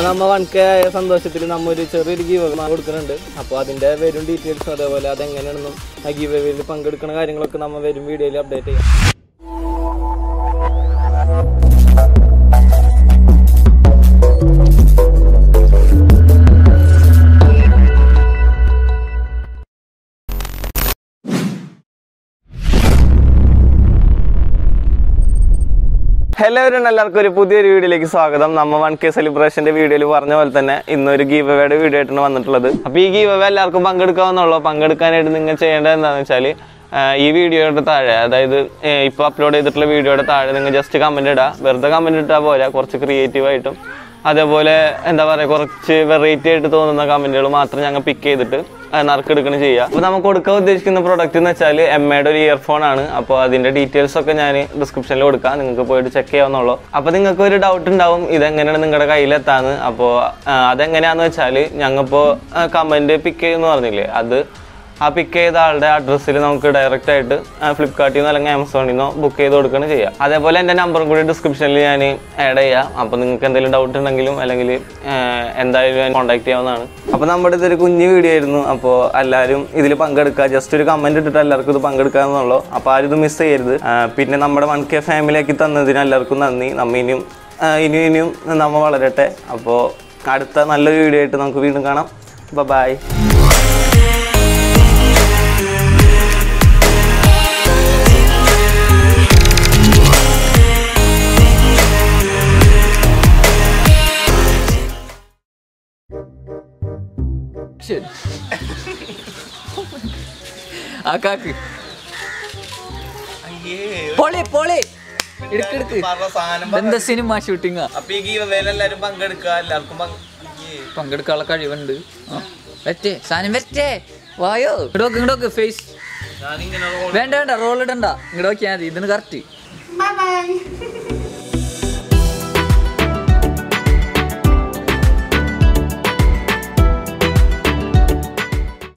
നമ്മ one K ആയ സന്തോഷത്തിൽ നമ്മ ഒരു ചെറിയൊരു ഗീവ് കൊടുക്കുന്നുണ്ട് അപ്പോൾ അതിന്റെ വരും ഡീറ്റെയിൽസും അതേപോലെ അതെങ്ങനെയാണെന്നും ആ ഗീവ് വേയിൽ പങ്കെടുക്കുന്ന കാര്യങ്ങളൊക്കെ നമ്മ വരും വീഡിയോയിൽ അപ്ഡേറ്റ് ചെയ്യാം ഹലോ എല്ലാവർക്കും ഒരു പുതിയൊരു വീഡിയോയിലേക്ക് സ്വാഗതം നമ്മ വൺ കെ സെലിബ്രേഷന്റെ വീഡിയോയിൽ പറഞ്ഞ പോലെ തന്നെ ഇന്നൊരു ഗീവ് അവയുടെ വീഡിയോ ആയിട്ടാണ് വന്നിട്ടുള്ളത് അപ്പൊ ഈ ഗീവ് അവ എല്ലാവർക്കും പങ്കെടുക്കാവുന്നുള്ളൂ പങ്കെടുക്കാനായിട്ട് നിങ്ങൾ ചെയ്യേണ്ടത് എന്താണെന്ന് വെച്ചാൽ ഈ വീഡിയോയുടെ താഴെ അതായത് ഇപ്പോൾ അപ്ലോഡ് ചെയ്തിട്ടുള്ള വീഡിയോയുടെ താഴെ നിങ്ങൾ ജസ്റ്റ് കമന്റ് ഇടുക വെറുതെ കമന്റ് ഇട്ടാൽ പോരാ കുറച്ച് ക്രിയേറ്റീവ് ആയിട്ടും അതേപോലെ എന്താ പറയുക കുറച്ച് വെറൈറ്റി ആയിട്ട് തോന്നുന്ന കമന്റുകൾ മാത്രം ഞങ്ങൾ പിക്ക് ചെയ്തിട്ട് അത് നറുക്കെടുക്കണം ചെയ്യുക അപ്പോൾ നമുക്ക് കൊടുക്കാൻ ഉദ്ദേശിക്കുന്ന പ്രോഡക്റ്റ് എന്ന് വെച്ചാൽ എം എയുടെ ഒരു ഇയർഫോൺ ആണ് അപ്പോൾ അതിന്റെ ഡീറ്റെയിൽസ് ഒക്കെ ഞാൻ ഡിസ്ക്രിപ്ഷനിൽ കൊടുക്കാം നിങ്ങൾക്ക് പോയിട്ട് ചെക്ക് ചെയ്യാവുന്നുള്ളൂ അപ്പോൾ നിങ്ങൾക്ക് ഒരു ഡൗട്ട് ഉണ്ടാവും ഇതെങ്ങനെയാണ് നിങ്ങളുടെ കയ്യിലെത്താന്ന് അപ്പോൾ അതെങ്ങനെയാന്ന് വെച്ചാൽ ഞങ്ങളിപ്പോൾ കമന്റ് പിക്ക് ചെയ്യുമെന്ന് പറഞ്ഞില്ലേ അത് ആ പിക്ക് ചെയ്ത ആളുടെ അഡ്രസ്സിൽ നമുക്ക് ഡയറക്റ്റ് ആയിട്ട് ഫ്ലിപ്കാർട്ടിൽ നിന്നോ അല്ലെങ്കിൽ ആമസോണിൽ നിന്നോ ബുക്ക് ചെയ്ത് കൊടുക്കുകയാണ് ചെയ്യുക അതേപോലെ എൻ്റെ നമ്പറും കൂടി ഡിസ്ക്രിപ്ഷനിൽ ഞാൻ ആഡ് ചെയ്യാം അപ്പോൾ നിങ്ങൾക്ക് എന്തെങ്കിലും ഡൗട്ട് ഉണ്ടെങ്കിലും അല്ലെങ്കിൽ എന്തായാലും കോൺടാക്ട് ചെയ്യാവുന്നതാണ് അപ്പോൾ നമ്മുടെ ഇതൊരു കുഞ്ഞു വീഡിയോ ആയിരുന്നു അപ്പോൾ എല്ലാവരും ഇതിൽ പങ്കെടുക്കുക ജസ്റ്റ് ഒരു കമൻറ്റ് ഇട്ടിട്ട് എല്ലാവർക്കും ഇത് പങ്കെടുക്കാമെന്നുള്ളൂ അപ്പോൾ ആരും ഇത് മിസ് ചെയ്യരുത് ആ, പിന്നെ നമ്മുടെ വൺ കെ ഫാമിലിയാക്കി തന്നതിന് എല്ലാവർക്കും നന്ദി നമ്മ ഇനിയും ആ, ഇനിയും ഇനിയും നമ്മ വളരട്ടെ അപ്പോൾ അടുത്ത നല്ലൊരു വീഡിയോ ആയിട്ട് നമുക്ക് വീണ്ടും കാണാം ബൈ Shit. ആ കാക്ക് പൊളി പൊളി എടുക്ക് എടുക്ക് എന്താ സിനിമ ഷൂട്ടിങ്ങാ അപ്പൊ ഈ ഗീവവേലെല്ലാരും പങ്കെടുക്കുക എല്ലാവർക്കും പങ്കെടുക്കാനുള്ള കഴിവുണ്ട് ആ. വരട്ടെ സാധനം വരട്ടെ വായോ ഇങ്ങോട്ട് ഇങ്ങോട്ട് ഫേസ് ഞാനിങ്ങനെ വേണ്ട വേണ്ട റോൾ ഇടണ്ട ഇങ്ങോട്ട് നോക്കിയാൽ മതി ഇതിന് കറക്റ്റ് Bye bye.